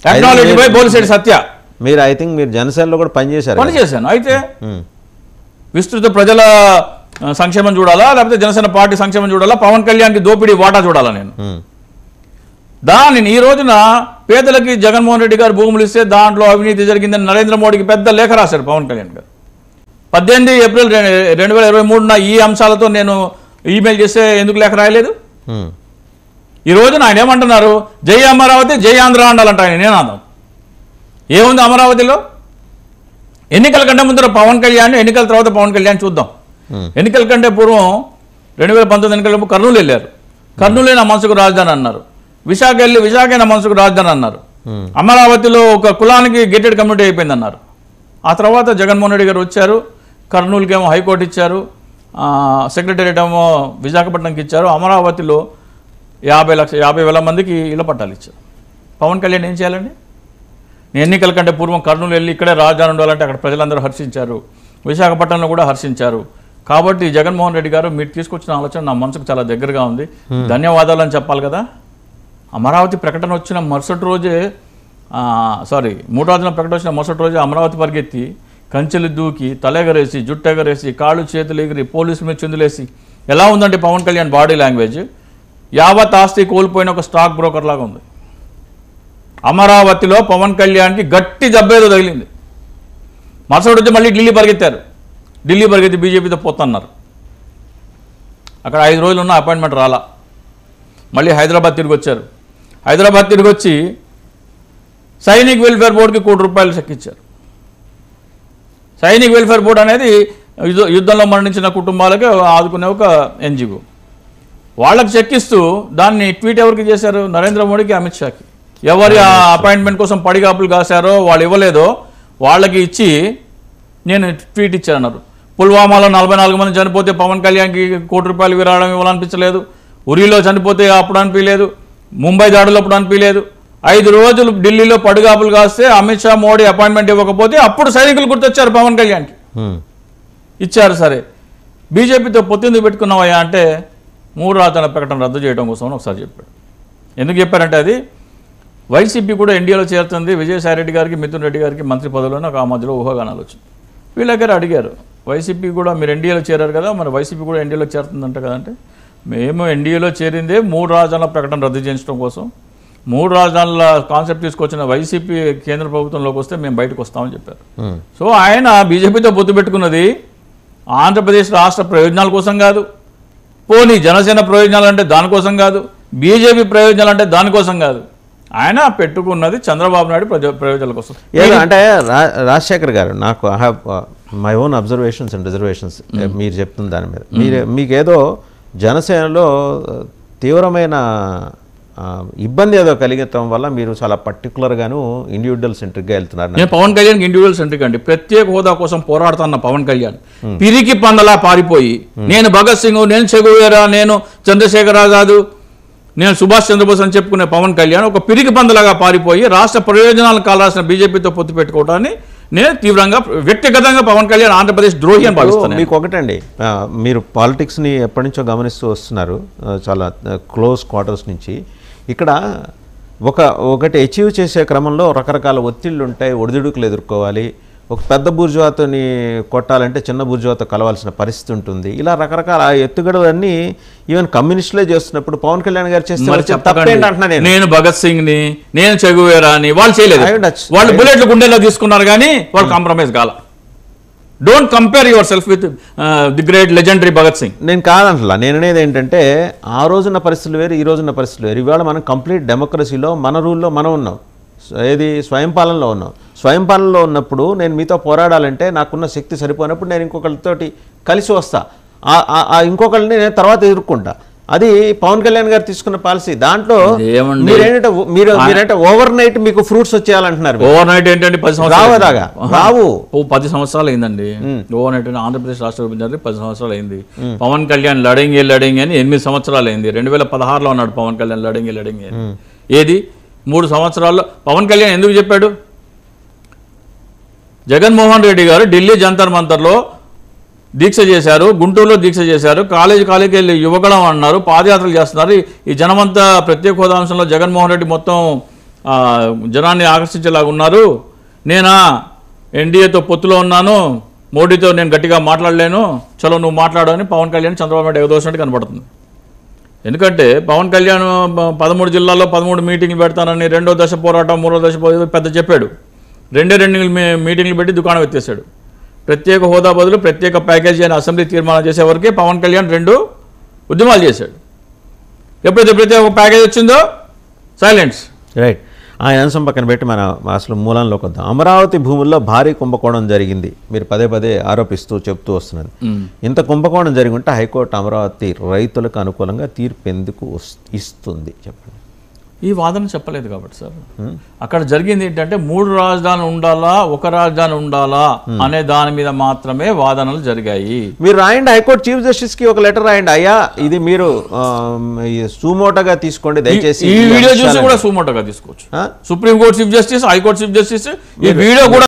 Technology by Bolisetti సత్య మీరు I think మీరు జనసేనలో కూడా పనిచేశారు పని చేశాను అయితే ఉమ్, విస్తృత ప్రజల ఆ, సంక్షేమం చూడాలా లేకపోతే జనసేన పార్టీ సంక్షేమం చూడాలా పవన్ కళ్యాణ్కి దోపిడీ వాటా చూడాలా నేను ఉమ్, దానిని ఈ రోజున పేదలకి జగన్మోహన్ రెడ్డి గారు భూములు ఇస్తే దాంట్లో అవినీతి జరిగిందని నరేంద్ర మోడీకి పెద్ద లేఖ రాశారు పవన్ కళ్యాణ్ గారు పద్దెనిమిది ఏప్రిల్ రె- రెండు వేల ఇరవై మూడున ఈ అంశాలతో నేను ఈమెయిల్ చేస్తే ఎందుకు లేఖ రాయలేదు ఉమ్, ఈ రోజున ఆయన ఏమంటున్నారు జై అమరావతి జై ఆంధ్ర అండాలంట ఆయన నేను అన్నాను ఏముంది అమరావతిలో ఎన్నికల కంటే ముందర పవన్ కళ్యాణ్ ఎన్నికల తర్వాత పవన్ కళ్యాణ్ చూద్దాం Hmm. ఎన్నికల కంటే పూర్వం రెండు వేల పంతొమ్మిది ఎన్నికల కర్నూలు వెళ్ళారు కర్నూలే నా మనసుకు రాజధాని అన్నారు విశాఖ వెళ్ళి విశాఖ నా మనసుకు రాజధాని అన్నారు Hmm. అమరావతిలో ఒక కులానికి గేటెడ్ కమ్యూనిటీ అయిపోయింది అన్నారు ఆ తర్వాత జగన్మోహన్ రెడ్డి గారు వచ్చారు కర్నూలుకి ఏమో హైకోర్టు ఇచ్చారు ఆ, సెక్రటేరియట్ ఏమో విశాఖపట్నంకి ఇచ్చారు అమరావతిలో యాభై లక్ష యాభై వేల మందికి ఇళ్ల పట్టాలు ఇచ్చారు పవన్ కళ్యాణ్ ఏం చేయాలండి నేను ఎన్నికల కంటే పూర్వం కర్నూలు వెళ్ళి ఇక్కడే రాజధాని ఉండాలంటే అక్కడ ప్రజలందరూ హర్షించారు విశాఖపట్నంలో కూడా హర్షించారు కాబట్టి జగన్మోహన్ రెడ్డి గారు మీరు తీసుకొచ్చిన ఆలోచన నా మనసుకు చాలా దగ్గరగా ఉంది ధన్యవాదాలు అని చెప్పాలి కదా అమరావతి ప్రకటన వచ్చిన మరుసటి రోజే ఆ, సారీ మూడు రోజుల ప్రకటన వచ్చిన మరుసటి రోజే అమరావతి పరిగెత్తి కంచెలు దూకి తలెగరేసి జుట్టు ఎగరేసి కాళ్ళు చేతులు ఎగిరి పోలీసుల మీద చిందులేసి ఎలా ఉందంటే పవన్ కళ్యాణ్ బాడీ లాంగ్వేజ్ యావత్ ఆస్తి కోల్పోయిన ఒక స్టాక్ బ్రోకర్ లాగా ఉంది అమరావతిలో పవన్ కళ్యాణ్కి గట్టి దెబ్బేదో తగిలింది మరుసటి వచ్చి మళ్ళీ ఢిల్లీ పరిగెత్తారు ఢిల్లీ పరిగెత్తి బీజేపీతో పోతున్నారు అక్కడ ఐదు రోజులు ఉన్న అపాయింట్మెంట్ రాలా మళ్ళీ హైదరాబాద్ తిరిగి వచ్చారు హైదరాబాద్ తిరిగి వచ్చి సైనిక్ వెల్ఫేర్ బోర్డుకి కోటి రూపాయలు చెక్కిచ్చారు సైనిక్ వెల్ఫేర్ బోర్డు అనేది యుద్ధ యుద్ధంలో మరణించిన కుటుంబాలకు ఆదుకునే ఒక ఎన్జిఓ వాళ్ళకి చెక్కిస్తూ దాన్ని ట్వీట్ ఎవరికి చేశారు నరేంద్ర మోడీకి అమిత్ షాకి ఎవరి ఆ అపాయింట్మెంట్ కోసం పడిగాపులు కాశారో వాళ్ళు ఇవ్వలేదో వాళ్ళకి ఇచ్చి నేను ట్వీట్ ఇచ్చానన్నారు పుల్వామాలో నలభై నాలుగు మంది చనిపోతే పవన్ కళ్యాణ్కి కోటి రూపాయలు విరాళం ఇవ్వాలనిపించలేదు ఉరిలో చనిపోతే అప్పుడు అనిపించలేదు ముంబై దాడులు అప్పుడు అనిపించలేదు ఐదు రోజులు ఢిల్లీలో పడిగాపులు కాస్తే అమిత్ షా మోడీ అపాయింట్మెంట్ ఇవ్వకపోతే అప్పుడు సైనికులు గుర్తొచ్చారు పవన్ కళ్యాణ్కి ఉమ్, ఇచ్చారు సరే బీజేపీతో పొత్తింది పెట్టుకున్నావయ్యా అంటే మూడు రాజధానుల ప్రకటన రద్దు చేయడం కోసం అని ఒకసారి చెప్పాడు ఎందుకు చెప్పారంటే అది వైసీపీ కూడా ఎన్డీఏలో చేరుతుంది విజయసాయి రెడ్డి గారికి మిథున్ రెడ్డి గారికి మంత్రి పదవిలో నాకు ఆ మధ్యలో ఊహాగానాలు వచ్చింది వీళ్ళ దగ్గర అడిగారు వైసీపీ కూడా మీరు ఎన్డీఏలో చేరారు కదా మరి వైసీపీ కూడా ఎన్డీఏలో చేరుతుందంట కదంటే మేము ఎన్డీఏలో చేరిందే మూడు రాజధానుల ప్రకటన రద్దు చేయించడం కోసం మూడు రాజధానుల కాన్సెప్ట్ తీసుకొచ్చిన వైసీపీ కేంద్ర ప్రభుత్వంలోకి వస్తే మేము బయటకు వస్తామని చెప్పారు ఉమ్, సో ఆయన బీజేపీతో పొత్తు పెట్టుకున్నది ఆంధ్రప్రదేశ్ రాష్ట్ర ప్రయోజనాల కోసం కాదు పోనీ జనసేన ప్రయోజనాలు అంటే దానికోసం కాదు బీజేపీ ప్రయోజనాలు అంటే దానికోసం కాదు ఆయన పెట్టుకున్నది చంద్రబాబు నాయుడు ప్రజ- ప్రయోజనాల కోసం ఏదో అంటే రా- రాజశేఖర్ గారు నాకు I have my own observations and reservations మీరు చెప్తున్న దాని మీద మీరు మీకేదో జనసేనలో ఆ, తీవ్రమైన ఆ, ఇబ్బంది ఏదో కలిగటం వల్ల మీరు చాలా పర్టికులర్గాను ఇండివిజువల్ సెంట్రిక్గా వెళ్తున్నారు నేను పవన్ కళ్యాణ్ ఇండివిజువల్ సెంట్రిక్ అండి ప్రత్యేక హోదా కోసం పోరాడుతున్న పవన్ కళ్యాణ్ పిరికి పందలా పారిపోయి నేను భగత్ సింగ్ నేను చెగువేరా నేను చంద్రశేఖర్ ఆజాద్ నేను సుభాష్ చంద్రబోస్ అని చెప్పుకునే పవన్ కళ్యాణ్ ఒక పిరికి పందలాగా పారిపోయి రాష్ట్ర ప్రయోజనాలు కావాల్సిన బీజేపీతో పొత్తు పెట్టుకోవడాన్ని నేను తీవ్రంగా వ్యక్తిగతంగా పవన్ కళ్యాణ్ ఆంధ్రప్రదేశ్ ద్రోహి అని భావిస్తాను మీకు ఒకటండి ఆ, మీరు పాలిటిక్స్ని ఎప్పటి నుంచో గమనిస్తూ వస్తున్నారు ఆ, చాలా క్లోజ్ క్వార్టర్స్ నుంచి ఇక్కడ ఒక ఒకటి అచీవ్ చేసే క్రమంలో రకరకాల ఒత్తిళ్ళు ఉంటాయి ఒడిదుడుకులు ఎదుర్కోవాలి ఒక పెద్ద బూర్జువాతోని కొట్టాలంటే చిన్న బూర్జువాతో కలవాల్సిన పరిస్థితి ఉంటుంది ఇలా రకరకాల ఆ ఎత్తుగడలన్నీ ఈవెన్ కమ్యూనిస్టులే చేస్తున్నప్పుడు పవన్ కళ్యాణ్ గారు చేస్తే మరి వచ్చే చెప్పకండి. తప్పేంటి అంటున్నా నేను నేను భగత్ సింగ్ ని నేను చెగువేరా అని వాళ్ళు చేయలేదు I would touch- వాళ్ళు బుల్లెట్లు గుండెల్లో తీసుకున్నారు కానీ వాళ్ళు కాంప్రమైజ్ కాల don't compare yourself with the great legendary Bhagat Singh నేను కాదంటలా నేను అనేది ఏంటంటే ఆ రోజున్న పరిస్థితులు వేరు ఈ రోజున్న పరిస్థితులు వేరు ఇవాళ మనం కంప్లీట్ డెమోక్రసీలో మన రూల్లో మనం ఉన్నాం స- ఏది స్వయం పాలనలో ఉన్నాం స్వయం పాలనలో ఉన్నప్పుడు నేను మీతో పోరాడాలంటే నాకున్న శక్తి సరిపోయినప్పుడు నేను ఇంకొకరితోటి కలిసి వస్తా ఆ- ఆ- ఆ ఇంకొకరిని నేను తర్వాత ఎదుర్కొంటా అది పవన్ కళ్యాణ్ గారు తీసుకున్న పాలసీ దాంట్లో ఏమండి? మీరేంటంటే మీరు మీరంటే ఓవర్ నైట్ మీకు ఫ్రూట్స్ వచ్చేయాలంటున్నారు మీరు. ఓవర్ నైట్ ఏంటంటే పది రావు సంవత్సరాలు అలాగా. రావు. ఓ పది సంవత్సరాలు అయిందండి ఓవర్ నైట్ అంటే ఆంధ్రప్రదేశ్ రాష్ట్ర విభజన పది సంవత్సరాలు అయింది పవన్ కళ్యాణ్ లడింగే లడింగే అని ఎనిమిది సంవత్సరాలు అయింది రెండు వేల పదహారులో ఉన్నాడు పవన్ కళ్యాణ్ లడింగే లడింగే అని. ఏది మూడు సంవత్సరాల్లో పవన్ కళ్యాణ్ ఎందుకు చెప్పాడు జగన్మోహన్ రెడ్డి గారు ఢిల్లీ జంతర్ మంతర్లో దీక్ష చేశారు గుంటూరులో దీక్ష చేశారు కాలేజీ కాలేజీకి వెళ్ళి యువగళం అన్నారు పాదయాత్రలు చేస్తున్నారు ఈ- ఈ జనమంతా ప్రత్యేక హోదా అంశంలో జగన్మోహన్ రెడ్డి మొత్తం ఆ, జనాన్ని ఆకర్షించేలాగా ఉన్నారు నేనా ఎన్డీఏతో పొత్తులో ఉన్నాను మోడీతో నేను గట్టిగా మాట్లాడలేను చలో నువ్వు మాట్లాడు అని పవన్ కళ్యాణ్ చంద్రబాబు నాయుడు ఎగదోసినట్టు కనబడుతుంది ఎందుకంటే పవన్ కళ్యాణ్ ప- పదమూడు జిల్లాల్లో పదమూడు మీటింగ్లు పెడతానని రెండో దశ పోరాటం మూడో దశ పో- పెద్ద చెప్పాడు రెండే రెండు మీ- మీటింగ్లు పెట్టి దుకాణం ఎత్తేసాడు ప్రత్యేక హోదా బదులు ప్రత్యేక ప్యాకేజీ అని అసెంబ్లీ తీర్మానం చేసే వరకే పవన్ కళ్యాణ్ రెండు ఉద్యమాలు చేశాడు ఎప్పుడైతే ప్రత్యేక ప్యాకేజ్ వచ్చిందో సైలెన్స్ రైట్ ఆయన అంశం పక్కన పెట్టి మన అసలు మూలంలోకి వద్దాం అమరావతి భూముల్లో భారీ కుంభకోణం జరిగింది మీరు పదే పదే ఆరోపిస్తూ చెప్తూ వస్తున్నది ఇంత కుంభకోణం జరిగి ఉంటే హైకోర్టు అమరావతి రైతులకు అనుకూలంగా తీర్పు ఎందుకు వస్- ఇస్తుంది చెప్పండి ఈ వాదన చెప్పలేదు కాబట్టి సార్ అక్కడ జరిగింది ఏంటంటే మూడు రాజధానులు ఉండాలా ఒక రాజధాని ఉండాలా అనే దాని మీద మాత్రమే వాదనలు జరిగాయి మీరు రాయండి హైకోర్టు చీఫ్ జస్టిస్ కి ఒక లెటర్ రాయండి అయ్యా ఇది మీరు సుమోటగా తీసుకోండి దయచేసి ఈ వీడియో చూసి అంశాలను." కూడా సుమోటోగా తీసుకోవచ్చు ఆ? Supreme Court chief justice High Court chief justice ఈ వీడియో కూడా